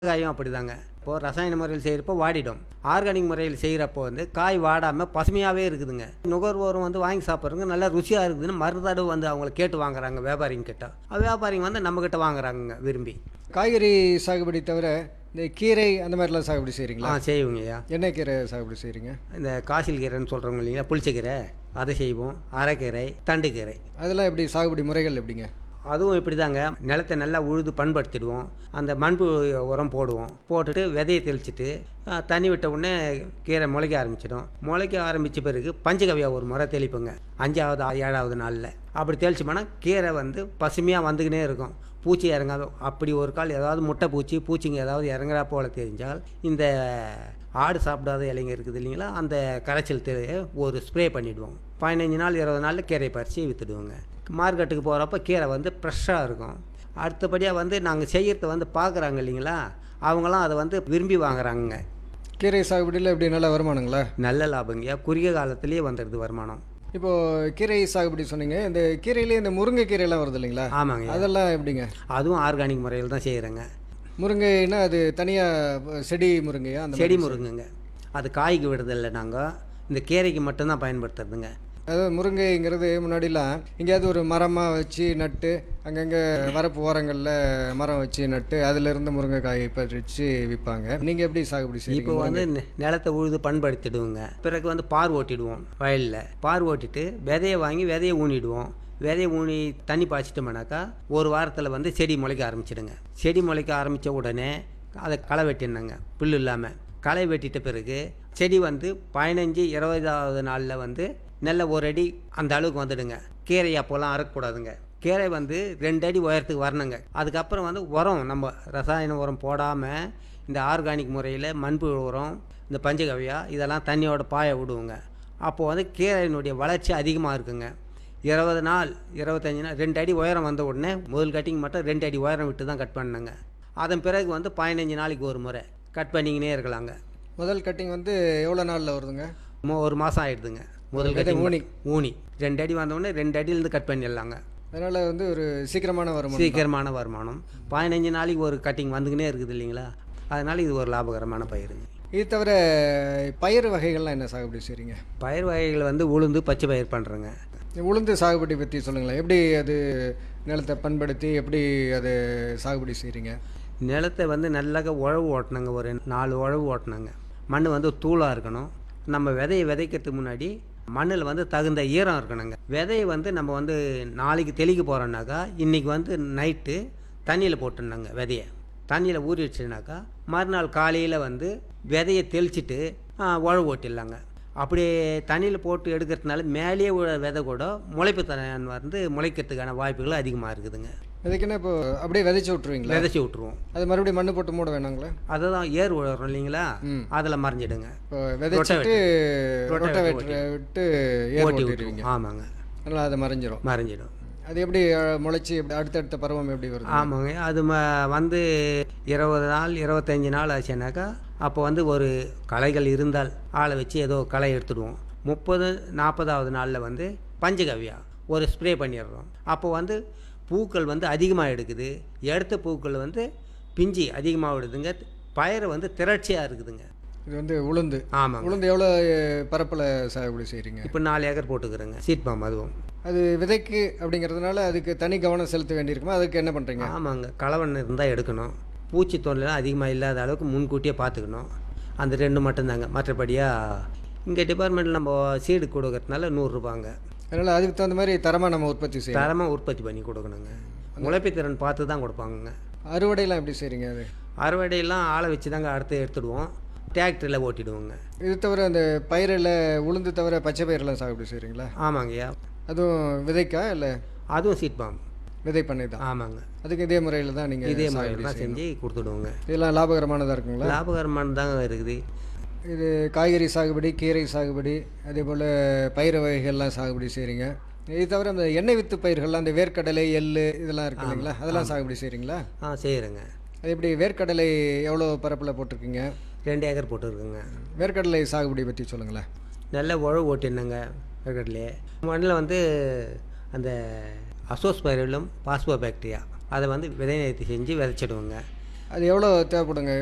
காயும் அப்படிதாங்க இப்போது ரசாயன முறையில் செய்கிறப்போ வாடிடும் ஆர்கானிக் முறையில் செய்கிறப்போ வந்து காய் வாடாமல் பசுமையாகவே இருக்குதுங்க நுகர்வோரும் வந்து வாங்கி சாப்பிட்றவங்க நல்லா ருசியாக இருக்குதுன்னு மறுதடவை வந்து அவங்கள கேட்டு வாங்குறாங்க வியாபாரிங்க கிட்ட வியாபாரிங்க வந்து நம்மக்கிட்ட வாங்குறாங்க விரும்பி காய்கறி சாகுபடி தவிர இந்த கீரை அந்த மாதிரிலாம் சாகுபடி ஆ செய்கிறீங்களா செய்வோங்கய்யா என்ன கீரை சாகுபடி செய்கிறீங்க இந்த காசில் கீரைன்னு சொல்கிறவங்க இல்லைங்களா புளிச்சக்கீரை அதை செய்வோம் அரைக்கீரை தண்டுக்கீரை அதெல்லாம் எப்படி சாகுபடி முறைகள் எப்படிங்க அதுவும் இப்படி தாங்க நிலத்தை நல்லா உழுது பண்படுத்திடுவோம் அந்த மண்பு உரம் போடுவோம் போட்டுட்டு விதையை தெளிச்சிட்டு ஆ, தண்ணி விட்ட உடனே கீரை முளைக்க ஆரம்பிச்சிடும் முளைக்க ஆரம்பித்த பிறகு பஞ்சகவியா ஒரு முறை தெளிப்புங்க அஞ்சாவது ஆ- ஏழாவது நாளில் அப்படி தெளிச்சோம்னா கீரை வந்து பசுமையாக வந்துக்கினே இருக்கும் பூச்சி இறங்காதோ அப்படி ஒரு கால் ஏதாவது முட்டை பூச்சி பூச்சிங்க ஏதாவது இறங்குறா போல தெரிஞ்சால் இந்த ஆடு சாப்பிடாத இலைங்க இருக்குது இல்லைங்களா அந்த கரைச்சல் தெ ஒரு ஸ்ப்ரே பண்ணிவிடுவோம் பதினஞ்சு நாள் இருபது நாளில் கீரையை பறித்து விற்றுடுவோங்க மார்க்கெட்டுக்கு போகிறப்ப கீரை வந்து ஃப்ரெஷ்ஷாக இருக்கும் அடுத்தபடியாக வந்து நாங்கள் செய்கிறத வந்து பார்க்குறாங்க இல்லைங்களா அவங்களாம் அதை வந்து விரும்பி வாங்குறாங்க கீரை சாகுபடியில் எப்படி நல்ல வருமானங்களா நல்ல லாபங்கய்யா குறுகிய காலத்திலேயே வந்துடுது வருமானம் இப்போது கீரை சாகுபடி சொன்னீங்க இந்த கீரையிலே இந்த முருங்கை கீரையெல்லாம் வருது இல்லைங்களா ஆமாங்க அதெல்லாம் எப்படிங்க அதுவும் ஆர்கானிக் முறையில் தான் செய்கிறேங்க முருங்கைன்னா அது தனியாக செடி முருங்கையா அந்த செடி முருங்குங்க அது காய்க்கு விடுறதில்ல நாங்கள் இந்த கீரைக்கு மட்டும்தான் பயன்படுத்துறதுங்க அதாவது முருங்கைங்கிறது முன்னாடிலாம் எங்கேயாவது ஒரு மரமாக வச்சு நட்டு அங்கங்கே வரப்பு ஓரங்களில் மரம் வச்சு நட்டு அதிலிருந்து முருங்கைக்காயை பறித்து விற்பாங்க நீங்கள் எப்படி சாகுபடி இப்போ செய்வீங்க வந்து நி- நிலத்தை உழுது பண்படுத்திடுவோங்க பிறகு வந்து பார் ஓட்டிடுவோம் வயலில் பார் ஓட்டிட்டு விதையை வாங்கி விதையை ஊனிடுவோம் விதையை ஊனி தண்ணி பாய்ச்சிட்டோம்னாக்கா ஒரு வாரத்தில் வந்து செடி முளைக்க ஆரம்பிச்சிடுங்க செடி முளைக்க ஆரம்பித்த உடனே அதை களை வெட்டிடணுங்க புல் இல்லாமல் களை வெட்டிட்ட பிறகு செடி வந்து பதினஞ்சு இருபதாவது நாளில் வந்து நல்ல ஒரு அடி அந்த அளவுக்கு வந்துடுங்க கீரை அப்போல்லாம் அறக்கக்கூடாதுங்க கீரை வந்து ரெண்டு அடி உயரத்துக்கு வரணுங்க அதுக்கப்புறம் வந்து உரம் நம்ம ரசாயன உரம் போடாமல் இந்த ஆர்கானிக் முறையில் மண்புழு உரம் இந்த பஞ்சகவ்யா இதெல்லாம் தண்ணியோட பாய விடுவோங்க அப்போது வந்து கீரையினுடைய வளர்ச்சி அதிகமாக இருக்குங்க இருபது நாள் இருபத்தஞ்சி நாள் ரெண்டு அடி உயரம் வந்த உடனே முதல் கட்டிங் மட்டும் ரெண்டு அடி உயரம் விட்டு தான் கட் பண்ணுங்க அதன் பிறகு வந்து பதினஞ்சு நாளைக்கு ஒரு முறை கட் பண்ணிக்கினே இருக்கலாங்க முதல் கட்டிங் வந்து எவ்வளோ நாளில் வருதுங்க மொ- ஒரு மாதம் ஆயிடுதுங்க முதல் விதை கட்டிங் ஊனி. ஊனி ரெண்டு அடி வந்த உடனே ரெண்டு அடியிலேருந்து கட் பண்ணிடலாங்க அதனால் வந்து ஒரு சீக்கிரமான வருமானம் சீக்கிரமான வருமானம் பதினஞ்சு நாளைக்கு ஒரு கட்டிங் வந்துக்கினே இருக்குது இல்லைங்களா அதனால் இது ஒரு லாபகரமான பயிருங்க இது தவிர பயிர் வகைகள்லாம் என்ன சாகுபடி செய்கிறீங்க பயிர் வகைகள் வந்து உளுந்து பச்சை பயிர் பண்ணுறேங்க உளுந்து சாகுபடி பற்றி சொல்லுங்களேன் எப்படி அது நிலத்தை பண்படுத்தி எப்படி அது சாகுபடி செய்கிறீங்க நிலத்தை வந்து நல்லா உழவு ஓட்டணுங்க ஒரு நாலு உழவு ஓட்டணுங்க மண் வந்து தூளாக இருக்கணும் நம்ம விதையை விதைக்கிறதுக்கு முன்னாடி மண்ணில் வந்து தகுந்த ஈரம் இருக்கணுங்க விதையை வந்து நம்ம வந்து நாளைக்கு தெளிக்க போகிறோன்னாக்கா இன்றைக்கி வந்து நைட்டு தண்ணியில் போட்டுருந்தாங்க விதையை தண்ணியில் ஊறிடுச்சுனாக்கா மறுநாள் காலையில் வந்து விதையை தெளிச்சிட்டு ஆ, உழவு ஓட்டிடலாங்க அப்படி தண்ணியில் போட்டு எடுக்கிறதுனால மேலேயே உள்ள விதை கூட முளைப்பு தரன் வந்து முளைக்கிறதுக்கான வாய்ப்புகள் அதிகமாக இருக்குதுங்க விதைக்குன்னா இப்போ அப்படியே விதைச்சி விட்ருவீங்களா விதைச்சி விட்ருவோம் அது மறுபடியும் மண்ணு போட்டு மூட வேணாங்களா அதை தான் ஏர் உழறோம் இல்லைங்களா ம். அதில் மறைஞ்சிடுங்க இப்போ விதைச்சிட்டு ரொட்டவேட்டர் ரொட்டவேட்டரை விட்டு ஏர் ஓட்டி ஓட்டிடுவீங்க விட்டுருவோம் ஆமாங்க அதனால் அது மறைஞ்சிரும் மறைஞ்சிடும் அது எப்படி அஹ், முளைச்சி எப்படி அடுத்தடுத்த பருவம் எப்படி வருது ஆமாங்க அது ம வந்து இருபது நாள் இருபத்தஞ்சி நாள் ஆச்சுனாக்கா அப்போ வந்து ஒரு களைகள் இருந்தால் ஆளை வச்சு ஏதோ களை எடுத்துடுவோம் முப்பது நாற்பதாவது நாளில் வந்து பஞ்சகவ்யா ஒரு ஸ்ப்ரே பண்ணிடுறோம் அப்போ வந்து பூக்கள் வந்து அதிகமாக எடுக்குது எடுத்த பூக்கள் வந்து பிஞ்சி அதிகமாக விடுதுங்க பயிர் வந்து திரட்சியாக இருக்குதுங்க இது வந்து உளுந்து ஆமாங்க உளுந்து எவ்வளோ பரப்பில் சாகுபடி செய்கிறீங்க இப்போ நாலு ஏக்கர் போட்டுக்கிறேங்க சீட் பாம் அதுவும் அது விதைக்கு அப்படிங்கிறதுனால அதுக்கு தனி கவனம் செலுத்த வேண்டியிருக்குமா அதுக்கு என்ன பண்ணுறீங்க ஆமாங்க கலவன் இருந்தால் எடுக்கணும் பூச்சி தொல்லைலாம் அதிகமாக இல்லாத அளவுக்கு முன்கூட்டியே பார்த்துக்கணும் அந்த ரெண்டு மட்டும்தாங்க மற்றபடியாக இங்கே டிபார்ட்மெண்ட்டில் நம்ம சீடு கொடுக்கறதுனால நூறுரூபாங்க அதனால் அதுக்கு தகுந்த மாதிரி தரமாக நம்ம உற்பத்தி செய்யணும் தரமாக உற்பத்தி பண்ணி கொடுக்கணுங்க முளைப்புத்திறன் பார்த்து தான் கொடுப்பாங்கங்க அறுவடைலாம் எப்படி செய்கிறீங்க அது அறுவடையெல்லாம் ஆளை வச்சு தாங்க அடுத்து எடுத்துடுவோம் டிராக்டரில் ஓட்டிடுவோங்க இது தவிர அந்த பயிரில் உளுந்து தவிர பச்சை பயிரெல்லாம் சாகுபடி செய்கிறீங்களா ஆமாங்கய்யா அதுவும் விதைக்கா இல்லை அதுவும் சீட் பாம் விதை பண்ணை தான் ஆமாங்க அதுக்கு இதே முறையில் தான் நீங்கள் இதே மாதிரி தான் செஞ்சு கொடுத்துடுவோங்க இதெல்லாம் லாபகரமானதாக இருக்குங்களா லாபகரமான தாங்க இருக்குது இது காய்கறி சாகுபடி கீரை சாகுபடி அதே போல் பயிர் வகைகள்லாம் சாகுபடி செய்கிறீங்க இது தவிர அந்த எண்ணெய் வித்து பயிர்கள்லாம் அந்த வேர்க்கடலை எள்ளு இதெல்லாம் இருக்கு இல்லைங்களா அதெல்லாம் சாகுபடி செய்கிறீங்களா ஆ செய்கிறேங்க அது எப்படி வேர்க்கடலை எவ்வளோ பரப்பில் போட்டிருக்கீங்க ரெண்டு ஏக்கர் போட்டுருக்குங்க வேர்க்கடலை சாகுபடி பற்றி சொல்லுங்களேன் நல்ல உழவு ஓட்டிருந்தாங்க வேர்க்கடலையே மண்ணில் வந்து அந்த அசோஸ்பைரலும் பாஸ்போ பாக்டீரியா அதை வந்து விதை நிறுத்தி செஞ்சு விதைச்சிடுவோங்க அது எவ்வளோ தேவைப்படுங்க